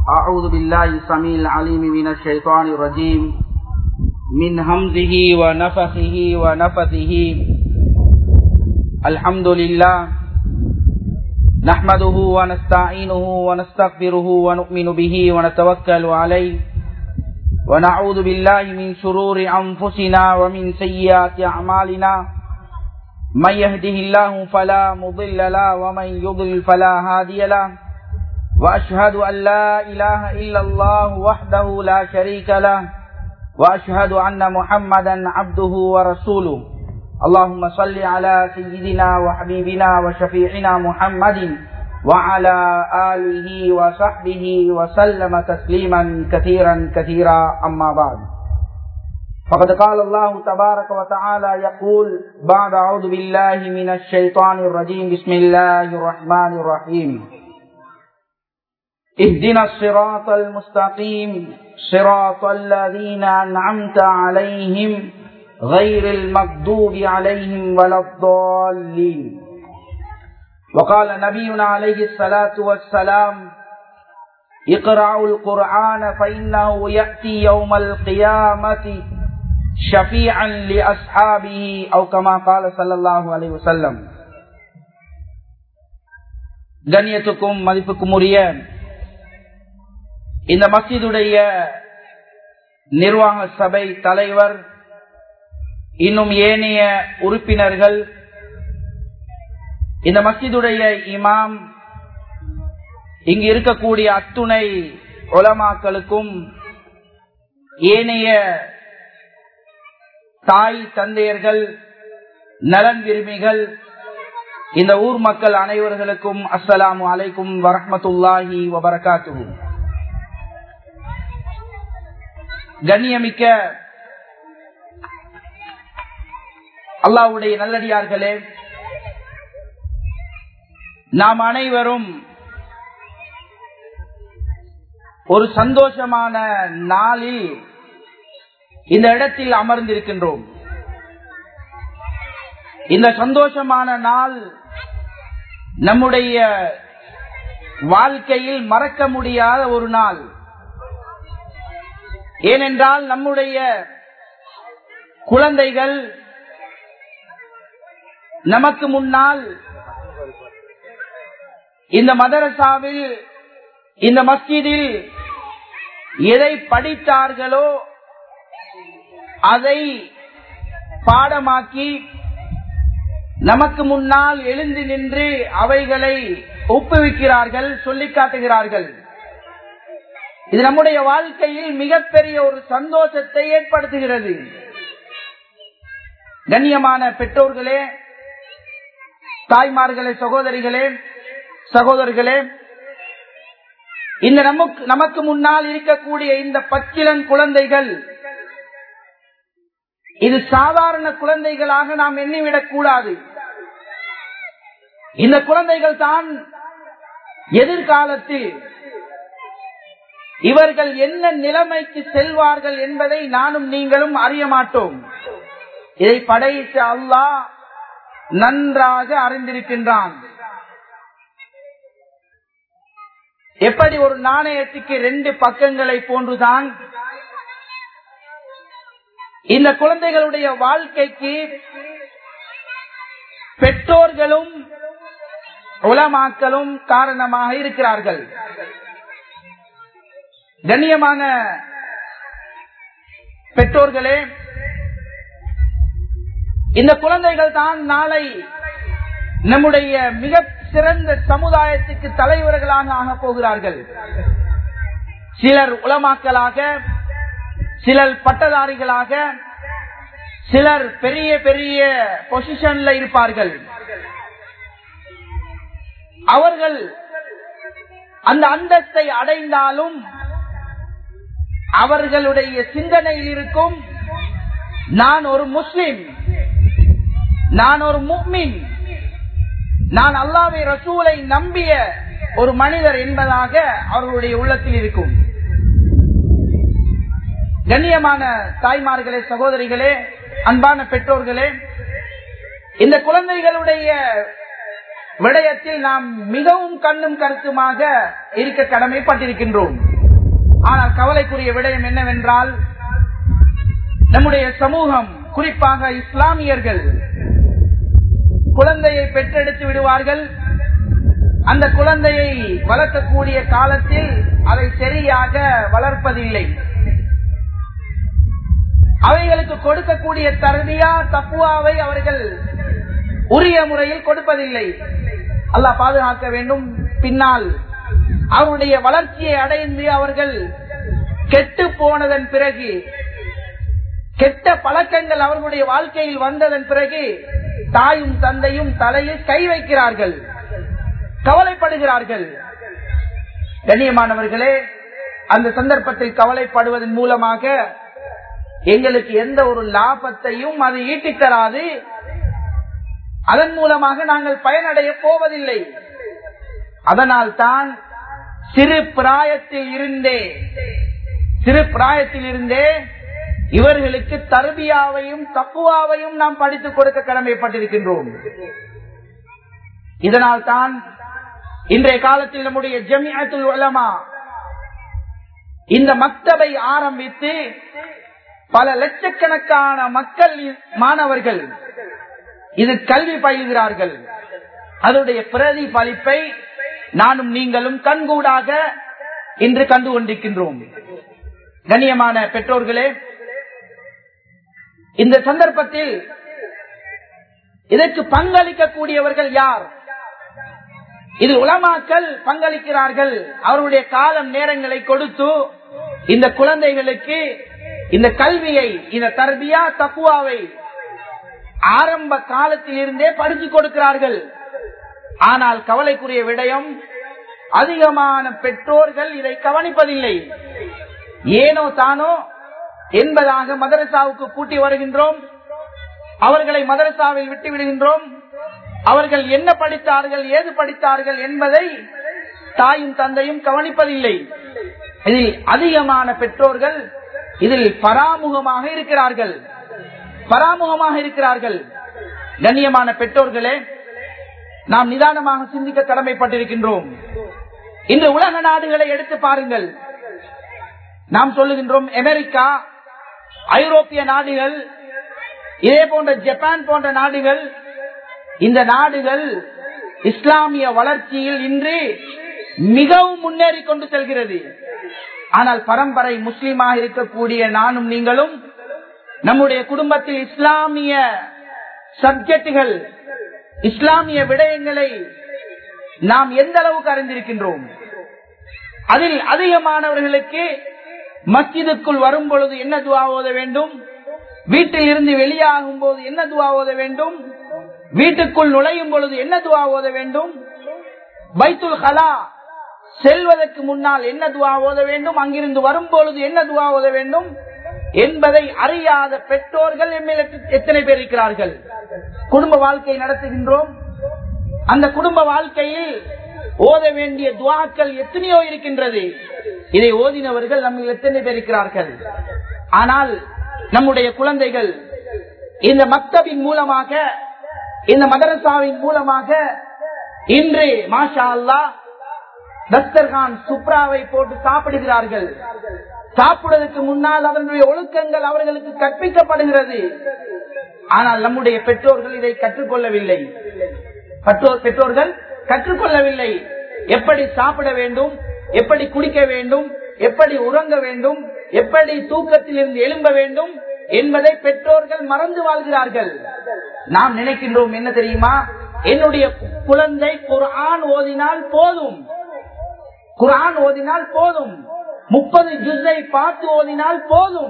أعوذ بالله السميع العليم من الشيطان الرجيم من همزه ونفخه ونفثه الحمد لله نحمده ونستعينه ونستغفره ونؤمن به ونتوكل عليه ونعوذ بالله من شرور أنفسنا ومن سيئات أعمالنا من يهده الله فلا مضل له ومن يضلل فلا هادي له وأشهد أن لا إله إلا الله وحده لا شريك له وأشهد أن محمدا عبده ورسوله اللهم صل على سيدنا وحبيبنا وشفيعنا محمد وعلى آله وصحبه وسلم تسليما كثيرا كثيرا أما بعد فقد قال الله تبارك وتعالى يقول بعد أعوذ بالله من الشيطان الرجيم بسم الله الرحمن الرحيم اهدنا الصراط المستقيم صراط الذين أنعمت عليهم غير المغضوب عليهم ولا الضالين وقال نبينا عليه الصلاة والسلام اقرأوا القرآن فإنه يأتي يوم القيامة شفيعا لأصحابه أو كما قال صلى الله عليه وسلم கண்ணியத்துக்கும் மதிப்புக்கும் உரிய இந்த மசிதுடைய நிர்வாக சபை தலைவர் இன்னும் ஏனைய உறுப்பினர்கள் இந்த மசிதுடைய இமாம் இங்கு இருக்கக்கூடிய அத்துணை ஒலமாக்களுக்கும் ஏனைய தாய் தந்தையர்கள் நலன் விரும்பிகள் இந்த ஊர் மக்கள் அனைவர்களுக்கும் அஸ்ஸலாமு அலைக்கும் வரமத்துல்லாஹி வபரகாத்து கண்ணியமிக்க அல்லாவுடைய நல்லடியார்களே நாம் அனைவரும் ஒரு சந்தோஷமான நாளில் இந்த இடத்தில் அமர்ந்திருக்கின்றோம் இந்த சந்தோஷமான நாள் நம்முடைய வாழ்க்கையில் மறக்க முடியாத ஒரு நாள் ஏனென்றால் நம்முடைய குழந்தைகள் நமக்கு முன்னால் இந்த மதரசாவில் இந்த மஸ்ஜிதில் எதை படித்தார்களோ அதை பாடமாக்கி நமக்கு முன்னால் எழுந்து நின்று அவைகளை ஒப்புவிக்கிறார்கள் சொல்லிக் காட்டுகிறார்கள் இது நம்முடைய வாழ்க்கையில் மிகப்பெரிய ஒரு சந்தோஷத்தை ஏற்படுத்துகிறது கண்ணியமான பெற்றோர்களே தாய்மார்களே சகோதரிகளே சகோதரர்களே இந்த நமக்கு நமக்கு முன்னால் இருக்கக்கூடிய இந்த பச்சிலன் குழந்தைகள் இது சாதாரண குழந்தைகளாக நாம் எண்ணிவிடக் கூடாது இந்த குழந்தைகள் தான் எதிர்காலத்தில் இவர்கள் என்ன நிலைமைக்கு செல்வார்கள் என்பதை நானும் நீங்களும் அறிய மாட்டோம் இதை படைத்த அல்லாஹ் நன்றாக அறிந்திருக்கின்றான் எப்படி ஒரு நாணயத்துக்கு ரெண்டு பக்கங்களை போன்றுதான் இந்த குழந்தைகளுடைய வாழ்க்கைக்கு பெற்றோர்களும் உலமாக்களும் காரணமாக இருக்கிறார்கள் கண்ணியமான பெற்றோர்களே இந்த குழந்தைகள் தான் நாளை நம்முடைய மிக சிறந்த சமுதாயத்துக்கு தலைவர்களாக ஆக போகிறார்கள் சிலர் உலமாக்களாக சிலர் பட்டதாரிகளாக சிலர் பெரிய பெரிய பொசிஷன்ல இருப்பார்கள் அவர்கள் அந்த அந்தஸ்தை அடைந்தாலும் அவர்களுடைய சிந்தனையில் இருக்கும் நான் ஒரு முஸ்லிம் நான் ஒரு முக்மின் நான் அல்லாவை ரசூலை நம்பிய ஒரு மனிதர் என்பதாக அவர்களுடைய உள்ளத்தில் இருக்கும் கண்ணியமான தாய்மார்களே சகோதரிகளே அன்பான பெற்றோர்களே இந்த குழந்தைகளுடைய விடயத்தில் நாம் மிகவும் கண்ணும் கருத்துமாக இருக்க கடமைப்பட்டிருக்கின்றோம் ஆனால் கவலைக்குரிய விடயம் என்னவென்றால் நம்முடைய சமூகம் குறிப்பாக இஸ்லாமியர்கள் குழந்தையை பெற்றெடுத்து விடுவார்கள் அந்த குழந்தையை வளர்க்கக்கூடிய காலத்தில் அதை சரியாக வளர்ப்பதில்லை அவைகளுக்கு கொடுக்கக்கூடிய தருவியா தப்புவாவை அவர்கள் உரிய முறையில் கொடுப்பதில்லை அல்லாஹ் பாதுகாக்க வேண்டும் பின்னால் அவருடைய வளர்ச்சியை அடைந்து அவர்கள் கெட்டு போனதன் பிறகு கெட்ட பழக்கங்கள் அவர்களுடைய வாழ்க்கையில் வந்ததன் பிறகு தாயும் தந்தையும் தலையில் கை வைக்கிறார்கள் கவலைப்படுகிறார்கள் கண்ணியமானவர்களே அந்த சந்தர்ப்பத்தில் கவலைப்படுவதன் மூலமாக எங்களுக்கு எந்த ஒரு லாபத்தையும் அது ஈட்டித் தராது அதன் மூலமாக நாங்கள் பயனடைய போவதில்லை அதனால் தான் சிறு பிராயத்தில் இருந்தே சிறு பிராயத்தில் இருந்தே இவர்களுக்கு தர்பியாவையும் தக்குவாவையும் நாம் படித்துக் கொடுக்க கடமைப்பட்டிருக்கின்றோம் இதனால் தான் இன்றைய காலத்தில் நம்முடைய ஜமியத்துல் உலமா இந்த மக்தபை ஆரம்பித்து பல லட்சக்கணக்கான மக்கள் மாணவர்கள் இது கல்வி பயில்கிறார்கள் அதனுடைய பிரதிபலிப்பை நானும் நீங்களும் கண்கூடாக இன்று கண்டு கொண்டிருக்கின்றோம் கண்ணியமான பெற்றோர்களே இந்த சந்தர்ப்பத்தில் இதற்கு பங்களிக்கக்கூடியவர்கள் யார் இது உலமாக்கள் பங்களிக்கிறார்கள் அவருடைய காலம் நேரங்களை கொடுத்து இந்த குழந்தைகளுக்கு இந்த கல்வியை இந்த தர்பியா தக்குவாவை ஆரம்ப காலத்தில் இருந்தே படித்து கொடுக்கிறார்கள் ஆனால் கவலைக்குரிய விடயம் அதிகமான பெற்றோர்கள் இதை கவனிப்பதில்லை ஏனோ தானோ என்பதாக மதரசாவுக்கு கூட்டி வருகின்றோம் அவர்களை மதரசாவில் விட்டு விடுகின்றோம் அவர்கள் என்ன படித்தார்கள் ஏது படித்தார்கள் என்பதை தாயும் தந்தையும் கவனிப்பதில்லை இதில் அதிகமான பெற்றோர்கள் இதில் பராமுகமாக இருக்கிறார்கள் பராமுகமாக இருக்கிறார்கள் கண்ணியமான பெற்றோர்களே நாம் நிதானமாக சிந்திக்க கடமைப்பட்டிருக்கின்றோம் இன்று உலக நாடுகளை எடுத்து பாருங்கள் நாம் சொல்லுகின்றோம் அமெரிக்கா ஐரோப்பிய நாடுகள் இதே போன்ற ஜப்பான் போன்ற நாடுகள் இந்த நாடுகள் இஸ்லாமிய வளர்ச்சியில் இன்று மிகவும் முன்னேறி கொண்டு செல்கிறது ஆனால் பரம்பரை முஸ்லீமாக இருக்கக்கூடிய நானும் நீங்களும் நம்முடைய குடும்பத்தில் இஸ்லாமிய சப்ஜெக்டுகள் இஸ்லாமிய விடயங்களை நாம் எந்த அளவுக்கு அறிந்திருக்கின்றோம் அதில் அதிகமானவர்களுக்கு மஸ்ஜிதுக்குள் வரும் பொழுது என்ன துவா ஓத வேண்டும் வீட்டில் இருந்து வெளியாகும் போது என்ன துவா ஓத வேண்டும் வீட்டுக்குள் நுழையும் பொழுது என்ன துவா ஓத வேண்டும் பைத்துல் ஹலா செல்வதற்கு முன்னால் என்ன துவா ஓத வேண்டும் அங்கிருந்து வரும் பொழுது என்ன துவா ஓத வேண்டும் என்பதை அறியாத பெற்றோர்கள் எம்மில் எத்தனை பேர் இருக்கிறார்கள் குடும்ப வாழ்க்கை நடத்துகின்றோம் அந்த குடும்ப வாழ்க்கையில் ஓத வேண்டிய துவாக்கள் எத்தனையோ இருக்கின்றது இதை ஓதினவர்கள் நம்ம எத்தனை பேர் இருக்கிறார்கள் ஆனால் நம்முடைய குழந்தைகள் இந்த மக்தபின் மூலமாக இந்த மதரசாவின் மூலமாக இன்று மாஷா அல்லா தஸ்தர்கான் சுப்ராவை போட்டு சாப்பிடுகிறார்கள் சாப்பிடுவதற்கு முன்னால் அவர்களுடைய ஒழுக்கங்கள் அவர்களுக்கு கற்பிக்கப்படுகிறது ஆனால் நம்முடைய பெற்றோர்கள் இதை கற்றுக்கொள்ளவில்லை பெற்றோர்கள் கற்றுக்கொள்ளவில்லை எப்படி சாப்பிட வேண்டும் எப்படி குடிக்க வேண்டும் எப்படி உறங்க வேண்டும் எப்படி தூக்கத்தில் இருந்து எழும்ப வேண்டும் என்பதை பெற்றோர்கள் மறந்து வாழ்கிறார்கள் நாம் நினைக்கின்றோம் என்ன தெரியுமா என்னுடைய குழந்தை குரான் ஓதினால் போதும் குரான் ஓதினால் போதும் முப்பது ஜுஸை பார்த்து ஓதினால் போதும்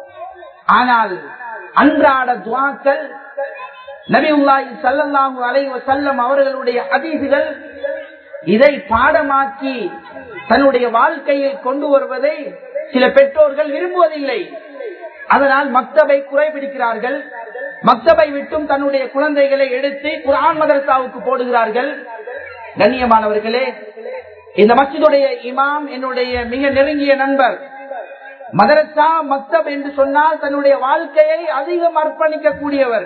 ஆனால் அன்றாட துவாக்கள் நபி உல்லாஹி சல்லாஹூ அலைவ செல்லம் அவர்களுடைய அதிதிகள் இதை பாடமாக்கி தன்னுடைய வாழ்க்கையில் கொண்டு வருவதை சில பெற்றோர்கள் விரும்புவதில்லை அதனால் மக்தபை குறைபிடிக்கிறார்கள் மக்தபை விட்டும் தன்னுடைய குழந்தைகளை எடுத்து குரான் மதரசாவுக்கு போடுகிறார்கள் கண்ணியமானவர்களே இந்த மஸ்ஜிதுடைய இமாம் என்னுடைய மிக நெருங்கிய நண்பர் மதரசா மக்தப் என்று சொன்னால் தன்னுடைய வாழ்க்கையை அதிகம் அர்ப்பணிக்கக்கூடியவர்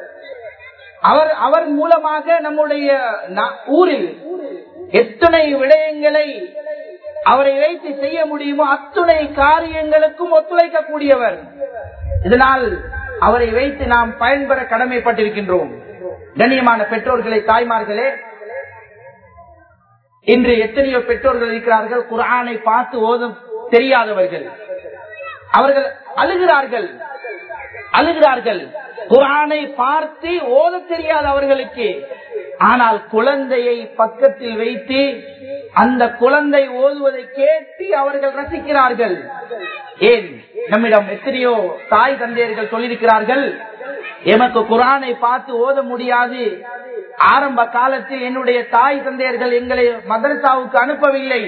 அவர் அவர் மூலமாக நம்முடைய ஊரில் எத்தனை விடயங்களை அவரை வைத்து செய்ய முடியுமோ அத்துணை காரியங்களுக்கும் ஒத்துழைக்கக்கூடியவர் இதனால் அவரை வைத்து நாம் பயன்பெற கடமைப்பட்டிருக்கின்றோம் கண்ணியமான பெற்றோர்களை தாய்மார்களே இன்று எத்தனையோ பெற்றோர்கள் இருக்கிறார்கள் குரானை பார்த்து ஓதும் தெரியாதவர்கள் அவர்கள் அழுகிறார்கள் அழுகிறார்கள் குரானை பார்த்து ஓத தெரியாத அவர்களுக்கு ஆனால் குழந்தையை பக்கத்தில் வைத்து அந்த குழந்தை ஓதுவதை கேட்டு அவர்கள் ரசிக்கிறார்கள் ஏன் நம்மிடம் எத்தனையோ தாய் தந்தையர்கள் சொல்லியிருக்கிறார்கள் எமக்கு குரானை பார்த்து ஓத முடியாது ஆரம்ப காலத்தில் என்னுடைய தாய் தந்தையர்கள் எங்களை மதரசாவுக்கு அனுப்பவில்லை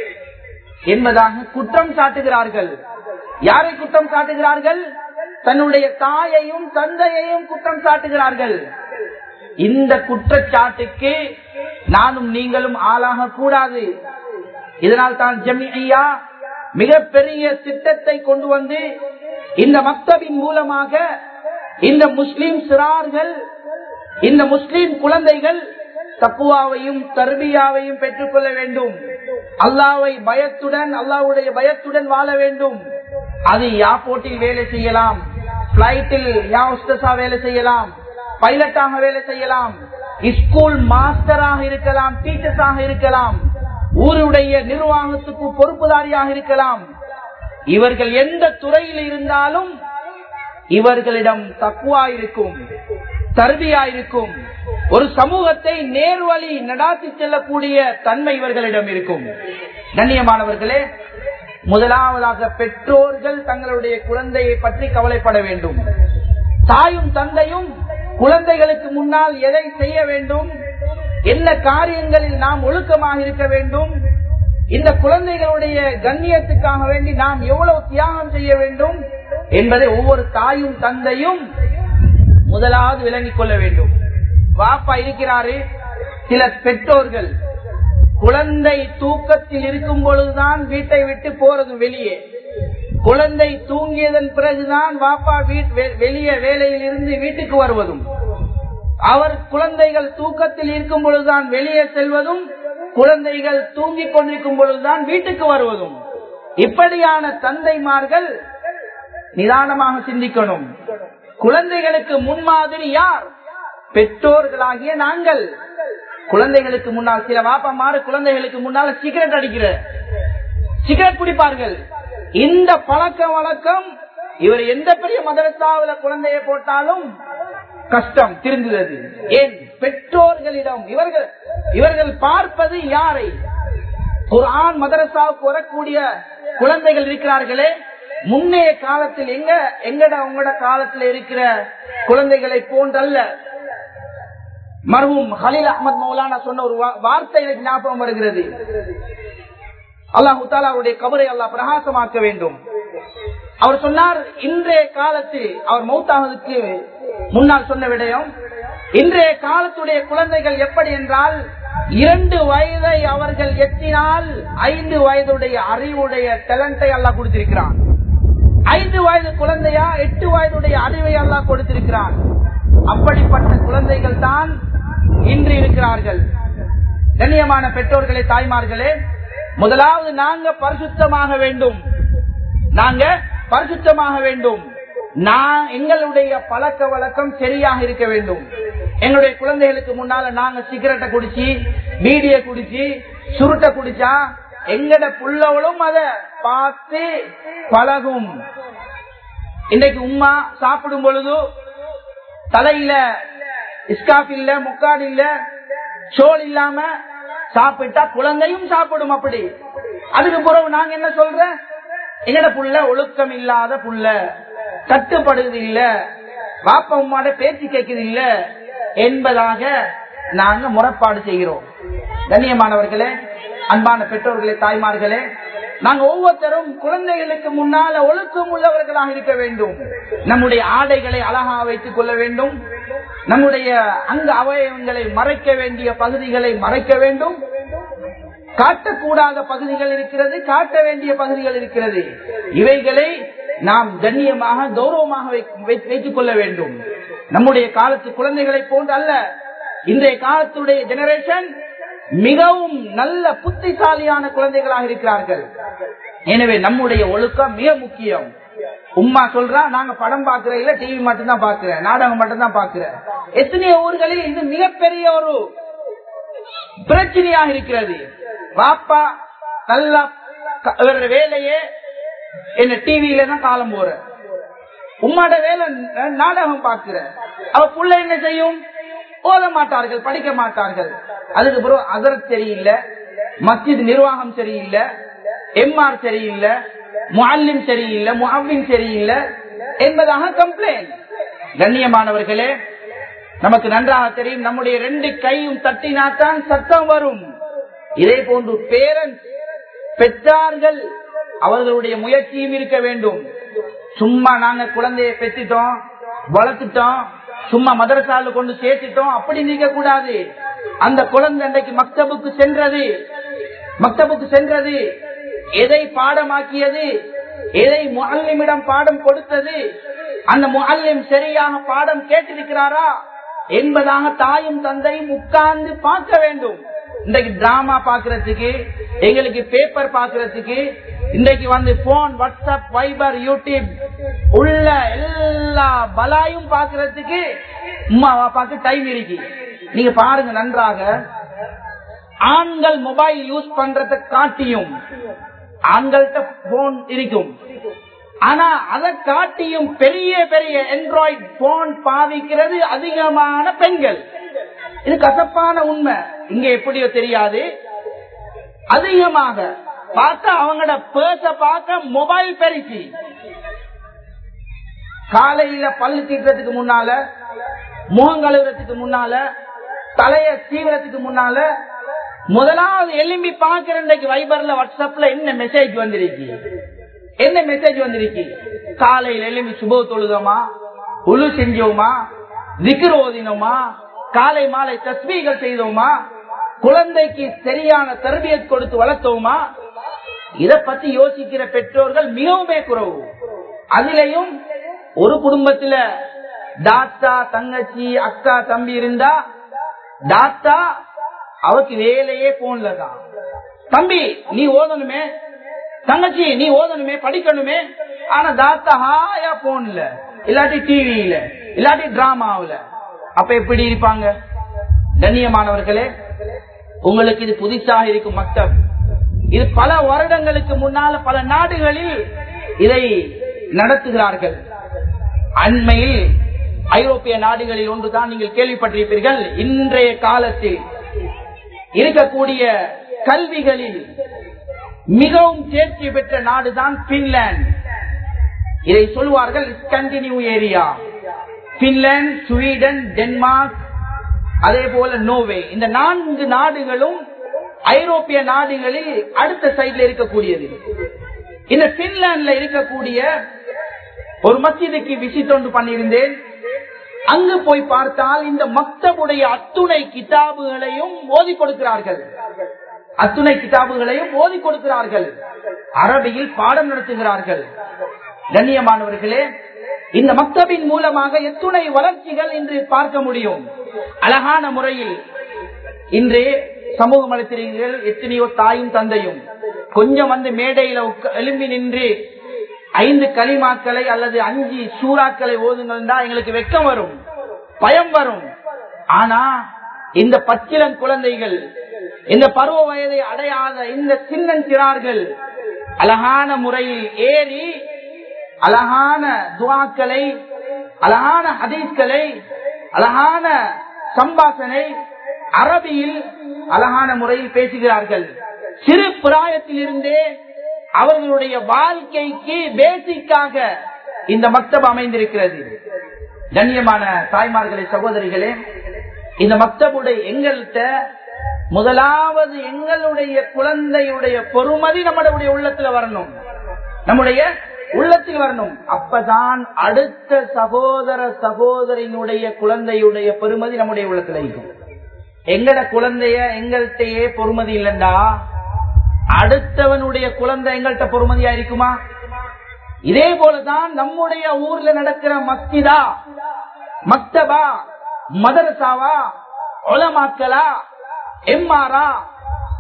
என்பதாக குற்றம் சாட்டுகிறார்கள் யாரை குற்றம் சாட்டுகிறார்கள் தன்னுடைய தாயையும் தந்தையையும் குற்றம் சாட்டுகிறார்கள் இந்த குற்றச்சாட்டுக்கு நானும் நீங்களும் ஆளாக கூடாது இதனால் தான் ஜமியா மிகப்பெரிய திட்டத்தை கொண்டு வந்து இந்த மக்தபின் மூலமாக இந்த முஸ்லிம் சிறார்கள் இந்த முஸ்லிம் குழந்தைகள் தப்புவாவையும் தர்பியாவையும் பெற்றுக்கொள்ள வேண்டும் அல்லாவை பயத்துடன் அல்லாவுடைய பயத்துடன் வாழ வேண்டும் அது யாப்போட்டில் வேலை செய்யலாம் பிளைட்டில் யா உஸ்தசா வேலை செய்யலாம் பைலட்டாக வேலை செய்யலாம் ஸ்கூல் மாஸ்டராக இருக்கலாம் டீச்சர்ஸாக இருக்கலாம் ஊருடைய நிர்வாகத்துக்கு பொறுப்புதாரியாக இருக்கலாம் இவர்கள் எந்த துறையில் இருந்தாலும் இவர்களிடம் தக்குவா இருக்கும் தருவியா இருக்கும் ஒரு சமூகத்தை நேர்வழி நடாத்தி செல்லக்கூடிய தன்மை இவர்களிடம் இருக்கும் கண்ணியமானவர்களே முதலாவதாக பெற்றோர்கள் தங்களுடைய குழந்தையை பற்றி கவலைப்பட வேண்டும் தாயும் தந்தையும் குழந்தைகளுக்கு முன்னால் எதை செய்ய வேண்டும் என்ன காரியங்களில் நாம் ஒழுக்கமாக இருக்க வேண்டும் இந்த குழந்தைகளுடைய கண்ணியத்துக்காக வேண்டி நாம் எவ்வளவு தியாகம் செய்ய வேண்டும் என்பதை ஒவ்வொரு தாயும் தந்தையும் முதலாவது விளங்கிக் கொள்ள வேண்டும் வாப்பா இருக்கிறாரு சில பெற்றோர்கள் குழந்தை தூக்கத்தில் இருக்கும் பொழுதுதான் வீட்டை விட்டு போறது வெளியே குழந்தை தூங்கியதன் பிறகுதான் வாப்பா வெளியே வேலையில் இருந்து வீட்டுக்கு வருவதும் அவர் குழந்தைகள் தூக்கத்தில் இருக்கும் பொழுதுதான் வெளியே செல்வதும் குழந்தைகள் தூங்கிக் கொண்டிருக்கும் பொழுதுதான் வீட்டுக்கு வருவதும் இப்படியான தந்தைமார்கள் நிதானமாக சிந்திக்கணும் குழந்தைகளுக்கு முன்மாதிரி யார் பெற்றோர்களாகிய நாங்கள் குழந்தைகளுக்கு முன்னால் சில வாப்பமாறு குழந்தைகளுக்கு முன்னால் சிகரெட் அடிக்கிற சிகரெட் குடிப்பார்கள் இந்த பழக்க வழக்கம் இவர் எந்த பெரிய மதரசாவில குழந்தைய போட்டாலும் கஷ்டம் திருந்துவது ஏன் பெற்றோர்களிடம் இவர்கள் இவர்கள் பார்ப்பது யாரை குரான் மதரசாவுக்கு வரக்கூடிய குழந்தைகள் இருக்கிறார்களே முன்னைய காலத்தில் எங்க எங்கட உங்களோட காலத்தில் இருக்கிற குழந்தைகளை போன்றல்ல மருவும் ஹலீல் அஹமத் மௌலானா சொன்ன ஒரு வார்த்தை எனக்கு ஞாபகம் வருகிறது அல்லாஹு அவருடைய கபரை அல்லாஹ் பிரகாசமாக்க வேண்டும் அவர் சொன்னார் இன்றைய காலத்தில் அவர் மௌத்தாவதுக்கு முன்னால் சொன்ன விடயம் இன்றைய காலத்துடைய குழந்தைகள் எப்படி என்றால் இரண்டு வயதை அவர்கள் எத்தினால் ஐந்து வயதுடைய அறிவுடைய டேலண்டை எல்லாம் கொடுத்திருக்கிறான் ஐந்து வயது குழந்தையா எட்டு வயதுடைய அறிவை எல்லாம் கொடுத்திருக்கிறான் அப்படிப்பட்ட குழந்தைகள் தான் இன்று இருக்கிறார்கள் கண்ணியமான பெற்றோர்களே தாய்மார்களே முதலாவது நாங்க பரிசுத்தமாக வேண்டும் நாங்க பரிசுத்தமாக வேண்டும் நான் எங்களுடைய பழக்க வழக்கம் சரியாக இருக்க வேண்டும் எங்களுடைய குழந்தைகளுக்கு முன்னால நாங்க சிகரெட்டை குடிச்சு பீடிய குடிச்சு சுருட்டை குடிச்சா எங்கட புள்ளவளும் அத பார்த்து பழகும் இன்றைக்கு உமா சாப்பிடும் பொழுது தலையில இஸ்காப் இல்ல முக்காடு இல்ல சோல் இல்லாம சாப்பிட்டா குழந்தையும் சாப்பிடும் அப்படி அதுக்கு பிறகு நாங்க என்ன சொல்ற எங்கட புள்ள ஒழுக்கம் இல்லாத புள்ள கட்டுப்படுது இல்ல பாப்பா உமாட பேச்சு கேட்குது இல்ல என்பதாக நாங்க முறைப்பாடு செய்கிறோம் கண்ணியமானவர்களே அன்பான பெற்றோர்களே தாய்மார்களே நாங்க ஒவ்வொருத்தரும் குழந்தைகளுக்கு முன்னால ஒழுக்கம் உள்ளவர்களாக இருக்க வேண்டும் நம்முடைய ஆடைகளை அழகாக வைத்துக் கொள்ள வேண்டும் நம்முடைய அங்க அவயவங்களை மறைக்க வேண்டிய பகுதிகளை மறைக்க வேண்டும் காட்டக்கூடாத பகுதிகள் இருக்கிறது காட்ட வேண்டிய பகுதிகள் இருக்கிறது இவைகளை நாம் கண்ணியமாக கௌரவமாக வைத்துக் கொள்ள வேண்டும் நம்முடைய காலத்து குழந்தைகளை போன்று அல்ல இன்றைய காலத்துடைய ஜெனரேஷன் மிகவும் நல்ல புத்திசாலியான குழந்தைகளாக இருக்கிறார்கள் எனவே நம்முடைய ஒழுக்கம் மிக முக்கியம் உம்மா சொல்றா நாங்க படம் பாக்குற இல்ல டிவி மட்டும் தான் பாக்குறேன் நாடகம் மட்டும் தான் பாக்குறேன் எத்தனையோ ஊர்களில் இது மிகப்பெரிய ஒரு பிரச்சனையாக இருக்கிறது பாப்பா நல்லா க- இவரோட வேலையே என்ன டிவியில தான் காலம் போற உம்மாட வேலை ந- நாடகம் பாக்குற அவ புள்ள என்ன செய்யும் ஓத மாட்டார்கள் படிக்க மாட்டார்கள் அதுக்கு பிறகு அதர் சரியில்லை மஸ்ஜித் நிர்வாகம் சரியில்லை எம்ஆர் சரியில்லை முஅல்லிம் சரியில்லை முஹவின் சரியில்லை என்பதாக கம்ப்ளைண்ட் கண்ணியமானவர்களே நமக்கு நன்றாக தெரியும் நம்முடைய ரெண்டு கையும் தட்டினாத்தான் சத்தம் வரும் இதே போன்று பேரண்ட்ஸ் பெற்றார்கள் அவர்களுடைய முயற்சியும் இருக்க வேண்டும் சும்மா நாங்க குழந்தையை பெற்றுட்டோம் வளர்த்துட்டோம் சும்மா மதரசால கொண்டு சேர்த்துட்டோம் அப்படி நீக்க கூடாது அந்த குழந்தை அன்றைக்கு மக்தபுக்கு சென்றது மக்தபுக்கு சென்றது எதை பாடமாக்கியது எதை முஅல்லிமிடம் பாடம் கொடுத்தது அந்த முஅல்லிம் சரியாக பாடம் கேட்டிருக்கிறாரா என்பதாக தாயும் தந்தையும் உட்கார்ந்து பார்க்க வேண்டும் இன்றைக்கு டிராமா பாக்குறதுக்கு எங்களுக்கு பேப்பர் பாக்குறதுக்கு இன்றைக்கு வந்து போன் வாட்ஸ்அப் வைபர் யூடியூப் உள்ள எல்லா பலாயும் பாக்குறதுக்கு உமா பாப்பாக்கு டைம் இருக்கு நீங்க பாருங்க நன்றாக ஆண்கள் மொபைல் யூஸ் பண்றதை காட்டியும் ஆண்கள்கிட்ட போன் இருக்கும் ஆனா அதை காட்டியும் பெரிய பெரிய ஆண்ட்ராய்டு போன் பாவிக்கிறது அதிகமான பெண்கள் இது கசப்பான உண்மை இங்க எப்படியோ தெரியாது அதிகமாக பார்த்தா அவங்களோட பேச பார்க்க மொபைல் பெருசி காலையில பல்லு தீட்டுறதுக்கு முன்னால முகம் கழுவுறதுக்கு முன்னால தலைய சீவிரத்துக்கு முன்னால முதலாவது எலும்பி பாக்குற இன்றைக்கு வைபர்ல வாட்ஸ்அப்ல என்ன மெசேஜ் வந்திருக்கு என்ன மெசேஜ் வந்திருக்கு காலையில எலும்பி சுப தொழுதோமா உழு செஞ்சோமா திக்ர் ஓதினோமா காலை மாலை தஸ்மீகள் செய்தோமா குழந்தைக்கு சரியான தரபியை கொடுத்து வளர்த்தோமா இத பத்தி யோசிக்கிற பெற்றோர்கள் மிகவுமே குறவு அதிலையும் ஒரு குடும்பத்துல தாத்தா தங்கச்சி அக்கா தம்பி இருந்தா தாத்தா அவருக்கு வேலையே போன்ல தான் தம்பி நீ ஓதணுமே தங்கச்சி நீ ஓதணுமே படிக்கணுமே ஆனா தாத்தா ஹாயா போன்ல இல்லாட்டி டிவியில இல்லாட்டி டிராமாவில அப்ப எப்படி இருப்பாங்க கண்ணியமானவர்களே உங்களுக்கு இது புதுசாக இருக்கும் மக்கள் இது பல வருடங்களுக்கு முன்னால பல நாடுகளில் இதை நடத்துகிறார்கள் அண்மையில் ஐரோப்பிய நாடுகளில் ஒன்றுதான் நீங்கள் கேள்விப்பட்டிருப்பீர்கள் இன்றைய காலத்தில் இருக்கக்கூடிய கல்விகளில் மிகவும் தேர்ச்சி பெற்ற நாடுதான் பின்லாந்து இதை சொல்வார்கள் Scandinavian area Finland Sweden Denmark அதே போல நோவே இந்த நான்கு நாடுகளும் ஐரோப்பிய நாடுகளில் அடுத்த சைட்ல இருக்கக்கூடியது இந்த பின்லாந்துல இருக்கக்கூடிய ஒரு மஸ்ஜிதுக்கு விசிட் ஒன்று பண்ணியிருந்தேன் அங்கு போய் பார்த்தால் இந்த மக்தபுடைய அத்துணை கிதாபுகளையும் ஓதி கொடுக்கிறார்கள் அத்துணை கிதாபுகளையும் ஓதி கொடுக்கிறார்கள் அரபியில் பாடம் நடத்துகிறார்கள் கண்ணியமானவர்களே இந்த மக்தபின் மூலமாக எத்துணை வளர்ச்சிகள் இன்று பார்க்க முடியும் அழகான முறையில் இன்று சமூகம் அளித்திருக்கிறீர்கள் எத்தனையோ தாயும் தந்தையும் கொஞ்சம் வந்து மேடையில உட்க- எழும்பி நின்று ஐந்து களிமாக்களை அல்லது அஞ்சு சூறாக்களை ஓதுங்கள்டா எங்களுக்கு வெக்கம் வரும் பயம் வரும் ஆனா இந்த பச்சிலன் குழந்தைகள் இந்த பருவ வயதை அடையாத இந்த சின்னஞ்சிறார்கள் அழகான முறையில் ஏறி அழகான துவாக்களை அழகான ஹதீஸ்களை அழகான சம்பாசனை அரபியில் அழகான முறையில் பேசுகிறார்கள் சிறு பிராயத்தில் இருந்தே அவர்களுடைய வாழ்க்கைக்கு பேசிக்காக இந்த மக்தப் அமைந்திருக்கிறது கண்ணியமான தாய்மார்களே சகோதரிகளே இந்த மக்தபுடைய எங்கள்கிட்ட முதலாவது எங்களுடைய குழந்தையுடைய பொறுமதி நம்முடைய உள்ளத்துல வரணும் நம்முடைய உள்ளத்தில் வரணும் அப்பதான் அடுத்த சகோதர சகோதரியினுடைய குழந்தையுடைய பெருமதி நம்முடைய உள்ளத்துல இருக்கும் எங்கட குழந்தைய எங்கள்கிட்டயே பொறுமதி இல்லைண்டா அடுத்தவனுடைய குழந்தை எங்கள்கிட்ட பொறுமதியா இருக்குமா இதே போலதான் நம்முடைய ஊர்ல நடக்கிற மஸ்திதா மக்தபா மதரசாவா ஒலமாக்கலா எம்ஆரா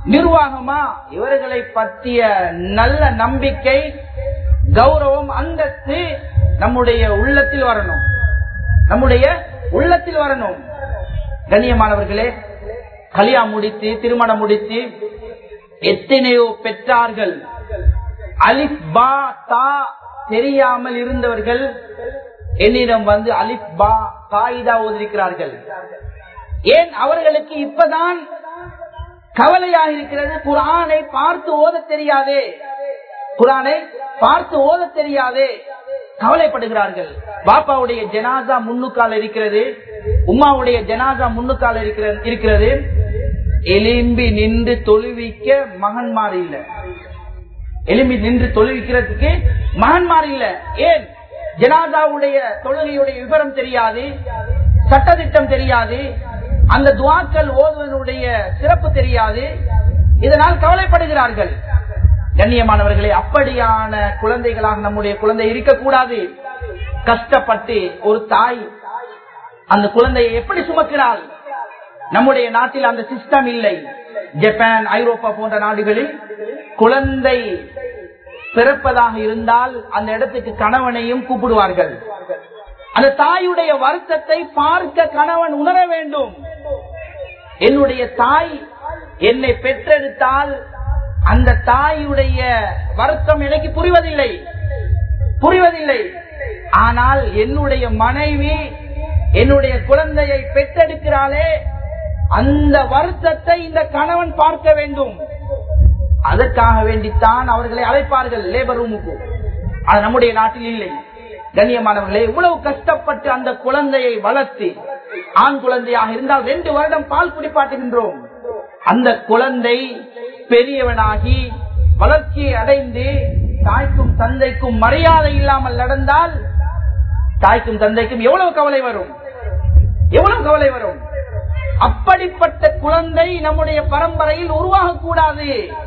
நிர்வாகமா இவர்களை பற்றிய நல்ல நம்பிக்கை கௌரவம் அந்தஸ்து நம்முடைய உள்ளத்தில் வரணும் நம்முடைய உள்ளத்தில் வரணும் கண்ணியமானவர்களே கல்யா முடித்து திருமணம் முடித்து எத்தனையோ பெற்றார்கள் அலிப் பா தா தெரியாமல் இருந்தவர்கள் என்னிடம் வந்து அலிப் பா காயிதா ஓதிருக்கிறார்கள் ஏன் அவர்களுக்கு இப்பதான் கவலையாக இருக்கிறது குரானை பார்த்து ஓத தெரியாதே குரானை பார்த்து ஓத தெரியாதே கவலைப்படுகிறார்கள் பாப்பாவுடைய ஜனாசா முன்னுக்கால இருக்கிறது உமாவுடைய ஜனாசா முன்னுக்கால இருக்கிறது எலும்பி நின்று தொழுவிக்க மகன்மார் இல்ல எலும்பி நின்று தொழுவிக்கிறதுக்கு மகன்மார் இல்ல ஏன் ஜனாதாவுடைய தொழுகையுடைய விவரம் தெரியாது சட்டத்திட்டம் தெரியாது அந்த துவாக்கள் ஓதுவதனுடைய சிறப்பு தெரியாது இதனால் கவலைப்படுகிறார்கள் கண்ணியமானவர்களே அப்படியான குழந்தைகளாக நம்முடைய குழந்தை இருக்கக்கூடாது கஷ்டப்பட்டு ஒரு தாய் அந்த குழந்தையை எப்படி சுமக்கிறாள் நம்முடைய நாட்டில் அந்த சிஸ்டம் இல்லை ஜப்பான் ஐரோப்பா போன்ற நாடுகளில் குழந்தை பிறப்பதாக இருந்தால் அந்த இடத்துக்கு கணவனையும் கூப்பிடுவார்கள் அந்த தாயுடைய வருத்தத்தை பார்க்க கணவன் உணர வேண்டும் என்னுடைய தாய் என்னை பெற்றெடுத்தால் அந்த தாயுடைய வருத்தம் எனக்கு புரிவதில்லை புரிவதில்லை ஆனால் என்னுடைய மனைவி என்னுடைய குழந்தையை பெற்றெடுக்கிறாளே அந்த வருத்தத்தை இந்த கணவன் பார்க்க வேண்டும் அதற்காக வேண்டித்தான் அவர்களை அழைப்பார்கள் லேபர் ரூமுக்கு அது நம்முடைய நாட்டில் இல்லை கண்ணியமானவர்களே இவ்வளவு கஷ்டப்பட்டு அந்த குழந்தையை வளர்த்து ஆண் குழந்தையாக இருந்தால் ரெண்டு வருடம் பால் குடிப்பாட்டுகின்றோம் அந்த குழந்தை பெரியவனாகி வளர்ச்சியை அடைந்து தாய்க்கும் தந்தைக்கும் மரியாதை இல்லாமல் நடந்தால் தாய்க்கும் தந்தைக்கும் எவ்வளவு கவலை வரும் எவ்வளவு கவலை வரும் அப்படிப்பட்ட குழந்தை நம்முடைய பரம்பரையில் உருவாக கூடாது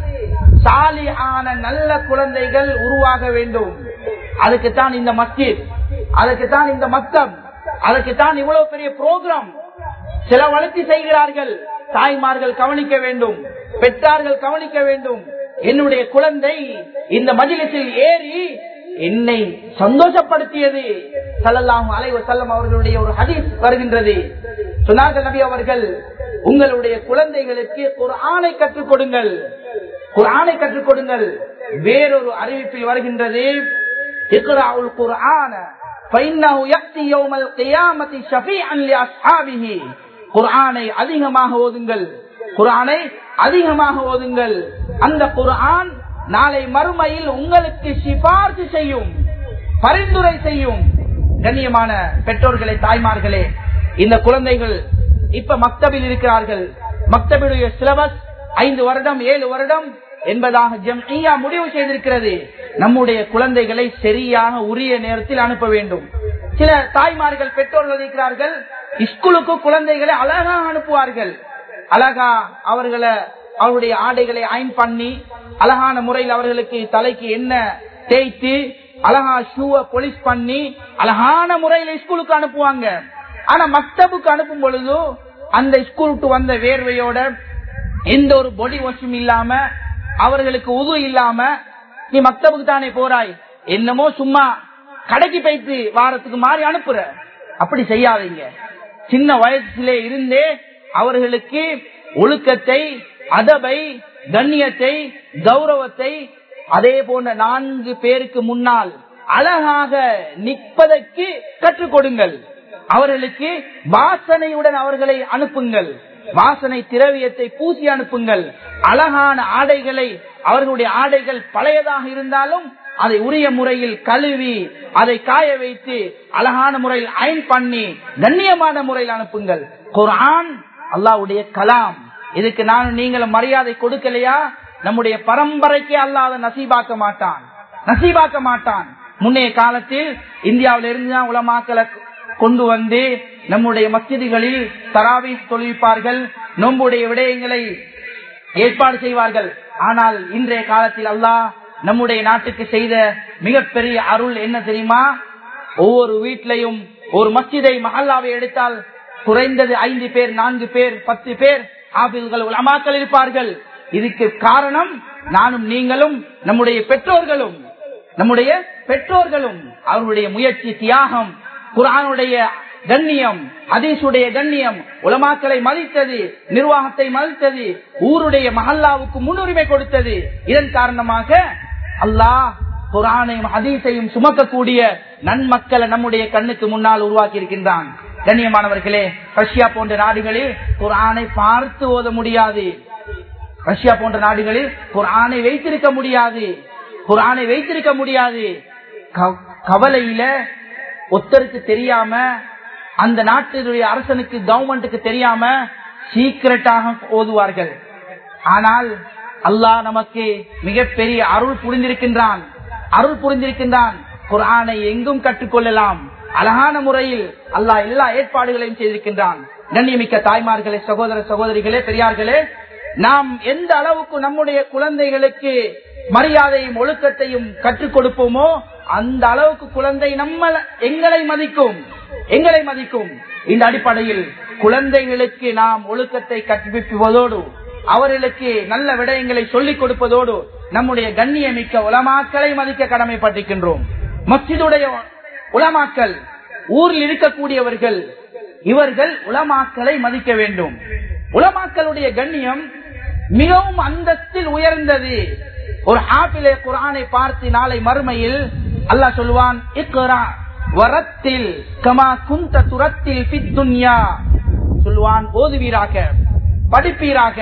சாலி ஆன நல்ல குழந்தைகள் உருவாக வேண்டும் அதுக்குத்தான் இந்த மஸ்ஜித் அதுக்குத்தான் இந்த மக்தம் அதுக்குத்தான் இவ்வளவு பெரிய புரோகிராம் செலவழித்து செய்கிறார்கள் தாய்மார்கள் கவனிக்க வேண்டும் பெற்றார்கள் கவனிக்க வேண்டும் என்னுடைய குழந்தை இந்த மஜிலிசில் ஏறி என்னை சந்தோஷப்படுத்தியது சல்லல்லாஹு அலைவ செல்லம் அவர்களுடைய ஒரு ஹதீஸ் வருகின்றது சொன்னார்கள் நபி அவர்கள் உங்களுடைய குழந்தைகளுக்கு ஒரு ஆணை கற்றுக் கொடுங்கள் ஒரு ஆணை கற்றுக் கொடுங்கள் வேறொரு அறிவிப்பில் வருகின்றது இக்ராவுல் குர்ஆன فإنه يأتي يوم القيامة شفيعا لأصحابه குர்ஆனை அதிகமாக ஓதுங்கள் குர்ஆனை அதிகமாக ஓதுங்கள் அந்த குர்ஆன் நாளை மறுமையில் உங்களுக்கு சிபார்சு செய்யும் பரிந்துரை செய்யும் கண்ணியமான பெற்றோர்களே தாய்மார்களே இந்த குழந்தைகள் இப்ப மக்தபில் இருக்கிறார்கள் மக்தபிலுடைய சிலபஸ் ஐந்து வருடம் ஏழு வருடம் என்பதாக ஜம்இயா முடிவு செய்திருக்கிறது நம்முடைய குழந்தைகளை சரியாக உரிய நேரத்தில் அனுப்ப வேண்டும் சில தாய்மார்கள் பெற்றோர்கள் இருக்கிறார்கள் ஸ்கூலுக்கு குழந்தைகளை அழகா அனுப்புவார்கள் அழகா அவர்களை அவருடைய ஆடைகளை அயன் பண்ணி அழகான முறையில் அவர்களுக்கு தலைக்கு என்ன தேய்த்து அழகா ஷூவை பொலிஷ் பண்ணி அழகான முறையில ஸ்கூலுக்கு அனுப்புவாங்க ஆனா மக்தபுக்கு அனுப்பும் பொழுது அந்த ஸ்கூலுக்கு வந்த வேர்வையோட எந்த ஒரு பொடி வாஷும் இல்லாம அவர்களுக்கு உது இல்லாம நீ மக்தபுக்கு தானே போறாய் என்னமோ சும்மா கடைக்கு போய்த்து வாரத்துக்கு மாறி அனுப்புற அப்படி செய்யாதீங்க சின்ன வயசுல இருந்தே அவர்களுக்கு ஒழுக்கத்தை அதபை கண்ணியத்தை கௌரவத்தை அதே போன்ற நான்கு பேருக்கு முன்னால் அழகாக நிற்பதற்கு கற்றுக் கொடுங்கள் அவர்களுக்கு வாசனையுடன் அவர்களை அனுப்புங்கள் வாசனை திரவியத்தை பூசி அனுப்புங்கள் அழகான ஆடைகளை அவர்களுடைய ஆடைகள் பழையதாக இருந்தாலும் அதை உரிய முறையில் கழுவி அதை காய வைத்து அழகான முறையில் அயன் பண்ணி கண்ணியமான முறையில் அனுப்புங்கள் குரான் அல்லாவுடைய கலாம் இதுக்கு நான் நீங்களும் மரியாதை கொடுக்கலையா நம்முடைய பரம்பரைக்கே அல்லாத நசீபாக்க மாட்டான் நசீபாக்க மாட்டான் முன்னைய காலத்தில் இந்தியாவில இருந்து உலமாக்களை கொண்டு வந்து நம்முடைய மஸ்ஜிதுகளில் தராவி தொழில்ப்பார்கள் நோம்புடைய விடயங்களை ஏற்பாடு செய்வார்கள் ஆனால் இன்றைய காலத்தில் அல்லாஹ் நம்முடைய நாட்டுக்கு செய்த மிகப்பெரிய அருள் என்ன தெரியுமா ஒவ்வொரு வீட்டிலையும் ஒரு மஸ்ஜிதை மஹல்லாவை எடுத்தால் குறைந்தது ஐந்து பேர் நான்கு பேர் பத்து பேர் ஆபில்கள் உலமாக்கள் இருப்பார்கள் இதுக்கு காரணம் நானும் நீங்களும் நம்முடைய பெற்றோர்களும் நம்முடைய பெற்றோர்களும் அவர்களுடைய முயற்சி தியாகம் குரானுடைய கண்ணியம் ஹதீஸுடைய கண்ணியம் உலமாக்களை மதித்தது நிர்வாகத்தை மதித்தது ஊருடைய மஹல்லாவுக்கு முன்னுரிமை கொடுத்தது இதன் காரணமாக அல்லாஹ் குரானையும் ஹதீஸையும் சுமக்கக்கூடிய நன்மக்களை நம்முடைய கண்ணுக்கு முன்னால் உருவாக்கி இருக்கின்றான் கண்ணியமானவர்களே ரஷ்யா போன்ற நாடுகளில் குரானை பார்த்து ஓத முடியாது ரஷ்யா போன்ற நாடுகளில் குரானை வைத்திருக்க முடியாது குரானை வைத்திருக்க முடியாது க- கவலையில ஒத்தருக்கு தெரியாம அந்த நாட்டினுடைய அரசனுக்கு கவர்மெண்ட்டுக்கு தெரியாம சீக்கிரட்டாக ஓதுவார்கள் ஆனால் அல்லாஹ் நமக்கு மிகப்பெரிய அருள் புரிந்திருக்கின்றான் அருள் புரிந்திருக்கின்றான் குர்ஆனை எங்கும் கற்றுக்கொள்ளலாம் அழகான முறையில் அல்லாஹ் எல்லா ஏற்பாடுகளையும் செய்திருக்கின்றான் கண்ணியமிக்க தாய்மார்களே சகோதர சகோதரிகளே பெரியார்களே நாம் எந்த அளவுக்கு நம்முடைய குழந்தைகளுக்கு மரியாதையும் ஒழுக்கத்தையும் கற்றுக் கொடுப்போமோ அந்த அளவுக்கு குழந்தை நம்ம எங்களை மதிக்கும் எங்களை மதிக்கும் இந்த அடிப்படையில் குழந்தைகளுக்கு நாம் ஒழுக்கத்தை கற்பிப்பதோடு அவர்களுக்கு நல்ல விடயங்களை சொல்லிக் கொடுப்பதோடு நம்முடைய கண்ணியமிக்க உலமாக்களை மதிக்க கடமைப்பட்டிருக்கின்றோம் மஸ்ஜிதுடைய உலமாக்கள் ஊரில் இருக்கக்கூடியவர்கள் இவர்கள் உலமாக்களை மதிக்க வேண்டும் உலமாக்களுடைய கண்ணியம் மிகவும் அந்தஸ்தில் உயர்ந்தது ஒரு ஆப்பிலே குரானை பார்த்து நாளை மறுமையில் அல்லாஹ் சொல்லுவான் இக்ரா வரத்தில் கமா குந்த துரத்தில் பித்துன்யா சொல்லுவான் ஓதுவீராக படிப்பீராக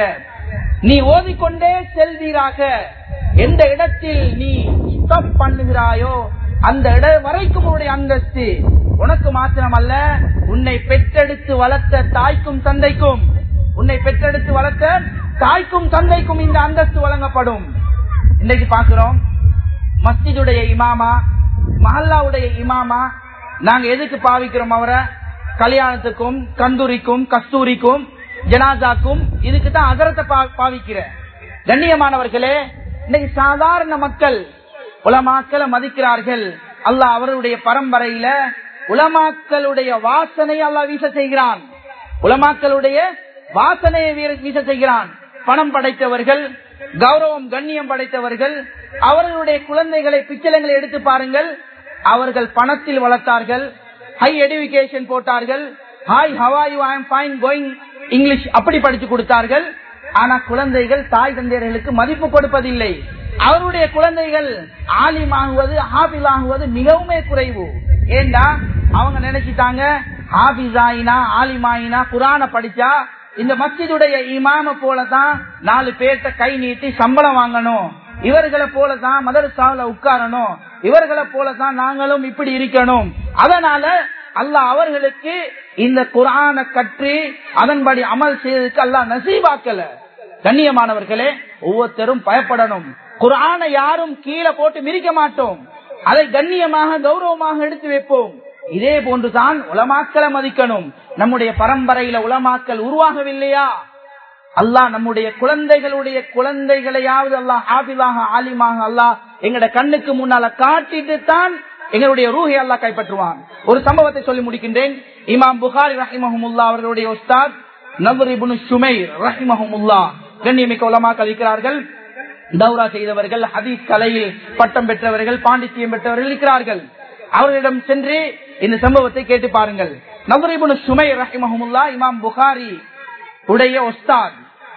நீ ஓதிக்கொண்டே செல்வீராக எந்த இடத்தில் நீ ஸ்டாப் பண்ணுகிறாயோ அந்த இடம் வரைக்கும் உன்னுடைய அந்தஸ்து உனக்கு மாத்திரமல்ல உன்னை பெற்றெடுத்து வளர்த்த தாய்க்கும் தந்தைக்கும் உன்னை பெற்றெடுத்து வளர்த்த தாய்க்கும் தந்தைக்கும் இந்த அந்தஸ்து வழங்கப்படும் இன்னைக்கு பாக்குறோம் மஸ்ஜிதுடைய இமாமா மஹல்லாவுடைய இமாமா நாங்க எதுக்கு பாவிக்கிறோம் அவரை கல்யாணத்துக்கும் கந்தூரிக்கும் கஸ்தூரிக்கும் ஜனாதாக்கும் இதுக்கு தான் அகரத்தை பா- பாவிக்கிற கண்ணியமானவர்களே இன்னைக்கு சாதாரண மக்கள் உலமாக்களை மதிக்கிறார்கள் அல்லாஹ் அவருடைய பரம்பரையில உலமாக்களுடைய வாசனை அல்லாஹ் வீச செய்கிறான் உலமாக்களுடைய வாசனையை வீர- வீச செய்கிறான் பணம் படைத்தவர்கள் கௌரவம் கண்ணியம் படைத்தவர்கள் அவர்களுடைய குழந்தைகளை பிச்சளங்களை எடுத்து பாருங்கள் அவர்கள் பணத்தில் வளர்த்தார்கள் ஹை எடுகேஷன் போட்டார்கள் hi how are you I fine going English அப்படி படித்து கொடுத்தார்கள் ஆனா குழந்தைகள் தாய் தந்தையர்களுக்கு மதிப்பு கொடுப்பதில்லை அவருடைய குழந்தைகள் ஆலிமாகுவது ஹாபில் ஆகுவது மிகவுமே குறைவு ஏண்டா அவங்க நினைச்சிட்டாங்க ஹாபிஸ் ஆயினா ஆலிமாயினா குரான படிச்சா இந்த மஸ்ஜிதுடைய இமாம போலதான் நாலு பேர்த்த கை நீட்டி சம்பளம் வாங்கணும் இவர்களை போலதான் மதரசாவில உட்காரணும் இவர்களை போலதான் நாங்களும் இப்படி இருக்கணும் அதனால அல்லாஹ் அவர்களுக்கு இந்த குரான கற்று அதன்படி அமல் செய்வதற்கு அல்லாஹ் நசீபாக்கல கண்ணியமானவர்களே ஒவ்வொருத்தரும் பயப்படணும் குரானை யாரும் கீழே போட்டு மிதிக்க மாட்டோம் அதை கண்ணியமாக கௌரவமாக எடுத்து வைப்போம் இதே போன்றுதான் உலமாக்களை மதிக்கணும் நம்முடைய பரம்பரையில உலமாக்கள் உருவாகவில்லையா அல்லாஹ் நம்முடைய குழந்தைகளுடைய குழந்தைகளையாவது அல்லாஹ் ஆபிலாக ஆலிமாக அல்லாஹ் எங்கட கண்ணுக்கு முன்னால காட்டிட்டு தான் எங்களுடைய ரூஹை அல்லாஹ் கைப்பற்றுவான் ஒரு சம்பவத்தை சொல்லி முடிக்கின்றேன் இமாம் புகாரி ரஹிமஹமுல்லா அவர்களுடைய உஸ்தாத் நவரிபுனு சுமைர் ரஹிமஹமுல்லா கண்ணியமிக்க உலமாக்கள் இருக்கிறார்கள் தௌரா செய்தவர்கள் ஹதீஸ் கலையில் பட்டம் பெற்றவர்கள் பாண்டித்யம் பெற்றவர்கள் இருக்கிறார்கள் அவர்களிடம் சென்று இந்த சம்பவத்தை கேட்டு பாருங்கள் நவரிபுனு சுமை ரஹிமஹமுல்லா இமாம் புகாரி உடைய ஒஸ்தாத்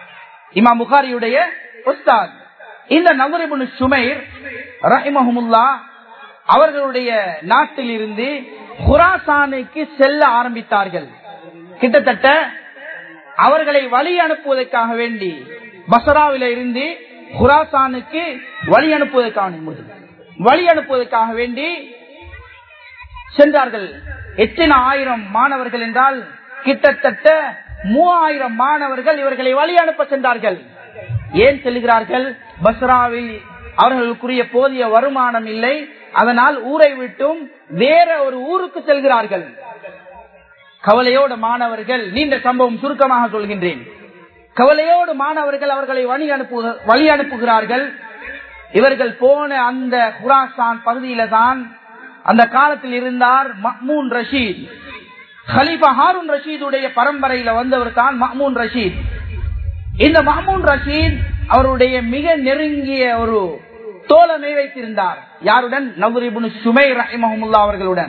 இமாம் புகாரியுடைய ஒஸ்தாத் இந்த நவரிபுனு சுமைர் ரஹிமஹமுல்லா அவர்களுடைய நாட்டில் இருந்து குராசானுக்கு செல்ல ஆரம்பித்தார்கள் கிட்டத்தட்ட அவர்களை வழி அனுப்புவதற்காக வேண்டி பசராவில இருந்து குராசானுக்கு வழி அனுப்புவதற்காக வேண்டி- வழி அனுப்புவதற்காக வேண்டி சென்றார்கள் எத்தனை ஆயிரம் மாணவர்கள் என்றால் கிட்டத்தட்ட மூவாயிரம் மாணவர்கள் இவர்களை வழி அனுப்ப சென்றார்கள் ஏன் செல்கிறார்கள் பஸ்ராவில் அவர்களுக்குரிய போதிய வருமானம் இல்லை அதனால் ஊரை விட்டும் வேற ஒரு ஊருக்கு செல்கிறார்கள் கவலையோடு மாணவர்கள் நீண்ட சம்பவம் சுருக்கமாக சொல்கின்றேன் கவலையோடு மாணவர்கள் அவர்களை வழி அனுப்பு வழி அனுப்புகிறார்கள் இவர்கள் போன அந்த குராசான் பகுதியில தான் அந்த காலத்தில் இருந்தார் மஹ்மூன் ரஷீத் ஹலீஃபா ஹாரூன் ரஷீதுடைய பரம்பரையில வந்தவர் தான் மஹ்மூன் ரஷீத் இந்த மஹ்மூன் ரஷீத் அவருடைய மிக நெருங்கிய ஒரு தோழமை வைத்திருந்தார் யாருடன் நவரிபுன் சுமை ரஹிமஹமுல்லா அவர்களுடன்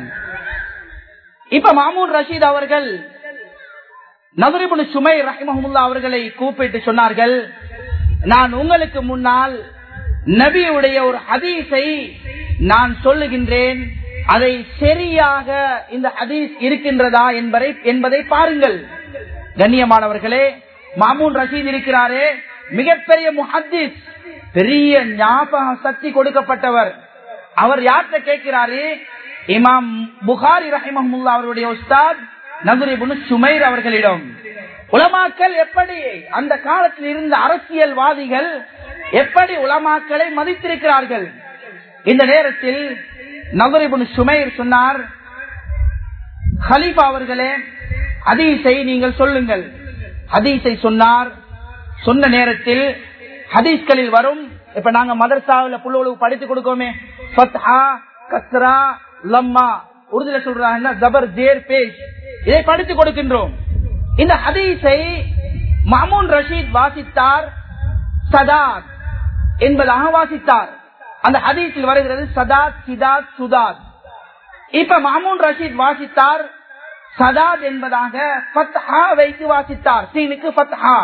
இப்ப மாமூன் ரஷீத் அவர்கள் நவரிபுன் சுமை ரஹிமஹமுல்லா அவர்களை கூப்பிட்டு சொன்னார்கள் நான் உங்களுக்கு முன்னால் நபியுடைய ஒரு ஹதீஸை நான் சொல்லுகின்றேன் அதை சரியாக இந்த ஹதீஸ் இருக்கின்றதா என்பதை என்பதை பாருங்கள் கண்ணியமானவர்களே மாமூன் ரஷீத் இருக்கிறாரே மிகப்பெரிய முஹத்திஸ் பெரிய ஞாபக சக்தி கொடுக்கப்பட்டவர் அவர் யார்கிட்ட கேட்கிறாரு இமாம் புகாரி ரஹிமஹமுல்லா அவருடைய உஸ்தாத் நகுரிபுன் சுமைர் அவர்களிடம் உலமாக்கள் எப்படி அந்த காலத்தில் இருந்த அரசியல்வாதிகள் எப்படி உலமாக்களை மதித்திருக்கிறார்கள் இந்த நேரத்தில் நகரிபுன் சுமைர் சொன்னார் ஹலீஃபா அவர்களே ஹதீஸை நீங்கள் சொல்லுங்கள் ஹதீஸை சொன்னார் சொன்ன நேரத்தில் ஹதீஸ்களில் வரும் இப்ப நாங்க மதரசாவில் புள்ளோளுக்கு படித்து கொடுக்கோமே ஃபத்ஹா கஸ்ரா லம்மா உறுதியில சொல்றாங்க ஜபர் ஜேர் பேஷ் இதை படித்து கொடுக்கின்றோம் இந்த ஹதீஸை மாமூன் ரஷீத் வாசித்தார் சதாத் என்பதாக வாசித்தார் அந்த ஹதீஸில் வருகிறது சதாத் சிதாத் சுதாத் இப்ப மாமூன் ரஷீத் வாசித்தார் சதாத் என்பதாக ஃபத்ஹா வைத்து வாசித்தார் சீனுக்கு ஃபத்ஹா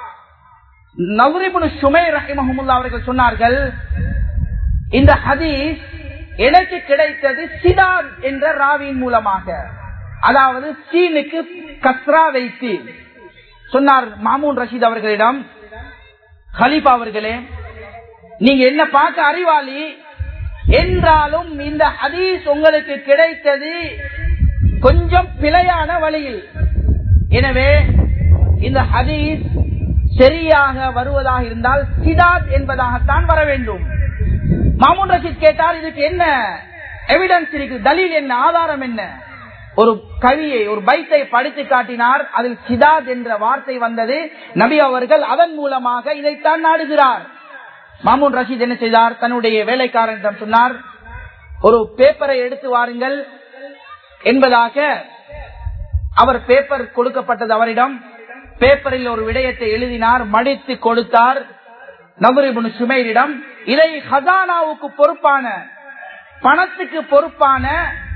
நவரிபுன் சுமை ரஹிமஹமுல்லா அவர்கள் சொன்னார்கள் இந்த ஹதீஸ் எனக்கு கிடைத்தது சிதாத் என்ற ராவியின் மூலமாக அதாவது சீனுக்கு கஸ்ரா வைத்து சொன்னார் மாமூன் ரஷீத் அவர்களிடம் ஹலீஃபா அவர்களே நீங்க என்ன பார்க்க அறிவாளி என்றாலும் இந்த ஹதீஸ் உங்களுக்கு கிடைத்தது கொஞ்சம் பிழையான வழியில் எனவே இந்த ஹதீஸ் சரியாக வருவதாக இருந்தால் சிதாத் என்பதாகத்தான் வர வேண்டும் மாமூன் ரஷீத் கேட்டார் இதுக்கு என்ன எவிடன்ஸ் இருக்கு தலீல் என்ன ஆதாரம் என்ன ஒரு கவியை ஒரு பைத்தை படித்து காட்டினார் அதில் சிதாத் என்ற வார்த்தை வந்தது நபி அவர்கள் அதன் மூலமாக இதைத்தான் நாடுகிறார் மாமூன் ரஷீத் என்ன செய்தார் தன்னுடைய வேலைக்காரனிடம் சொன்னார் ஒரு பேப்பரை எடுத்து வாருங்கள் என்பதாக அவர் பேப்பர் கொடுக்கப்பட்டது அவரிடம் பேப்பரில் ஒரு விடயத்தை எழுதினார் மடித்து கொடுத்தார் நவரிபுன் சுமைரிடம் இதை ஹசானாவுக்கு பொறுப்பான பணத்துக்கு பொறுப்பான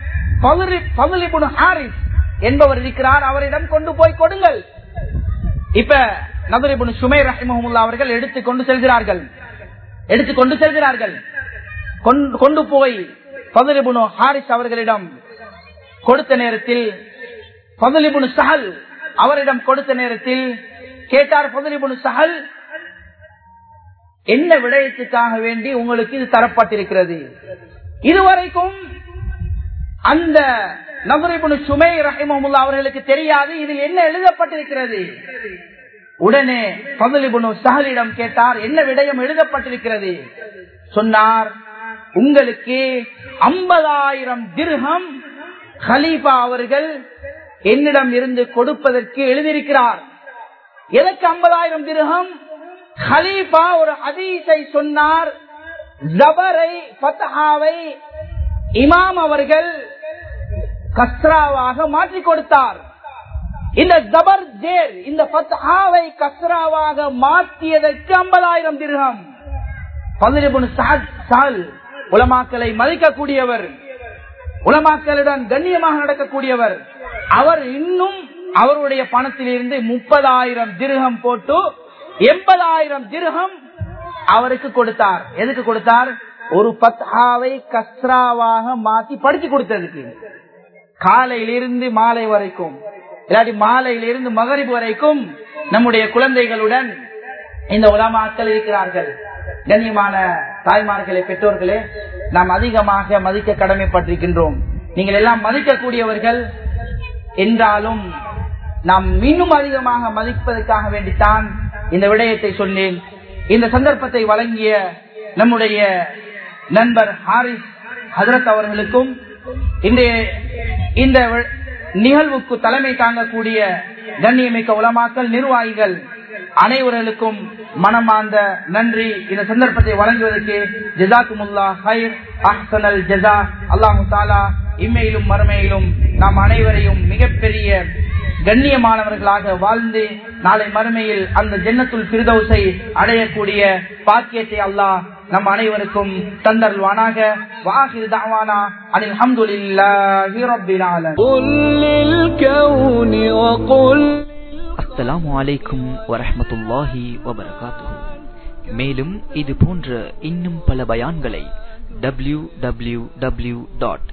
ஹாரிஸ் என்பவர் இருக்கிறார் அவரிடம் கொண்டு போய் கொடுங்கள் இப்ப நவரிபுன் சுமை ரஹிமஹமுல்லா அவர்கள் எடுத்துக் கொண்டு செல்கிறார்கள் எடுத்துக்கொண்டு செல்கிறார்கள் கொண்டு போய் பதலிபுனு ஹாரிஸ் அவர்களிடம் கொடுத்த நேரத்தில் பதலிபுனு சஹல் அவரிடம் கொடுத்த நேரத்தில் கேட்டார் பதலிபுனு சஹல் என்ன விடயத்துக்காக வேண்டி உங்களுக்கு இது தரப்பட்டிருக்கிறது இதுவரைக்கும் அந்த நபரிபுனு சுமை ரஹிமமுல்லா அவர்களுக்கு தெரியாது இதில் என்ன எழுதப்பட்டிருக்கிறது உடனே பதலிபுனு சஹலிடம் கேட்டார் என்ன விடயம் எழுதப்பட்டிருக்கிறது சொன்னார் உங்களுக்கு ஐம்பதாயிரம் திர்கம் ஹலீஃபா அவர்கள் என்னிடம் இருந்து கொடுப்பதற்கு எழுதியிருக்கிறார் எதற்கு ஐம்பதாயிரம் திர்கம் ஹலீஃபா ஒரு ஹதீஸை சொன்னார் ஜபரை பத்தஹாவை இமாம் அவர்கள் கஸ்ராவாக மாற்றி கொடுத்தார் இந்த ஜபர் ஜேர் இந்த பத்ஹாவை கஸ்ராவாக மாற்றியதற்கு ஐம்பதாயிரம் திரகம் பதினெபுன் சால் உலமாக்களை மதிக்கக்கூடியவர் உலமாக்களுடன் கண்ணியமாக நடக்கக்கூடியவர் அவர் இன்னும் அவருடைய பணத்தில் இருந்து முப்பதாயிரம் திருகம் போட்டு எண்பதாயிரம் திருகம் அவருக்கு கொடுத்தார் எதுக்கு கொடுத்தார் ஒரு பத்ஹாவை கஸ்ராவாக மாத்தி படிச்சு கொடுத்ததுக்கு காலையிலிருந்து மாலை வரைக்கும் இல்லாட்டி மாலையிலிருந்து மகரிபு வரைக்கும் நம்முடைய குழந்தைகளுடன் இந்த உலமாக்கள் இருக்கிறார்கள் கண்ணியமான தாய்மார்களே பெற்றோர்களே நாம் அதிகமாக மதிக்க கடமைப்பட்டிருக்கின்றோம் நீங்கள் எல்லாம் மதிக்கக்கூடியவர்கள் என்றாலும் நாம் இன்னும் அதிகமாக மதிப்பதற்காக வேண்டித்தான் இந்த விடயத்தை சொன்னேன் இந்த சந்தர்ப்பத்தை வழங்கிய நம்முடைய நண்பர் ஹாரிஸ் ஹசரத் அவர்களுக்கும் இன்றைய இந்த நிகழ்வுக்கு தலைமை தாங்கக்கூடிய கண்ணியமிக்க உலமாக்கல் நிர்வாகிகள் அனைவர்களுக்கும் மனமார்ந்த நன்றி இந்த சந்தர்ப்பத்தை வழங்குவதற்கு ஜிசாக்குமுல்லா ஹைர் அஹ்சனல் ஜசா அல்லாஹு தாலா இம்மையிலும் மறுமையிலும் நாம் அனைவரையும் மிகப்பெரிய கண்ணியமானவர்களாக வாழ்ந்து நாளை மறுமையில் அந்த ஜன்னத்துல் பிரதோஸை அடையக்கூடிய பாக்கியத்தை அல்லாஹ் நம் அனைவருக்கும் தந்தருவானாக வாஹிர் தாவானா அனில் அல்ஹம்துலில்லாஹி ரப்பில் ஆலமீன் قل للكون وقل அஸ்ஸலாமு அலைக்கும் வரஹ்மத்துல்லாஹி வபரகாத்துஹு மேலும் இது போன்ற இன்னும் பல பயான்களை W W W dot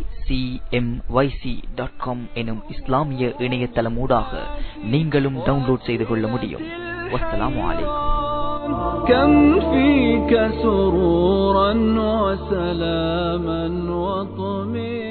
dot com எனும் இஸ்லாமிய இணையதளமூடாக நீங்களும் டவுன்லோட் செய்து கொள்ள முடியும் வஸ்ஸலாமு அலைக்கும் كم فيك سرورا وسلاما وطمئنا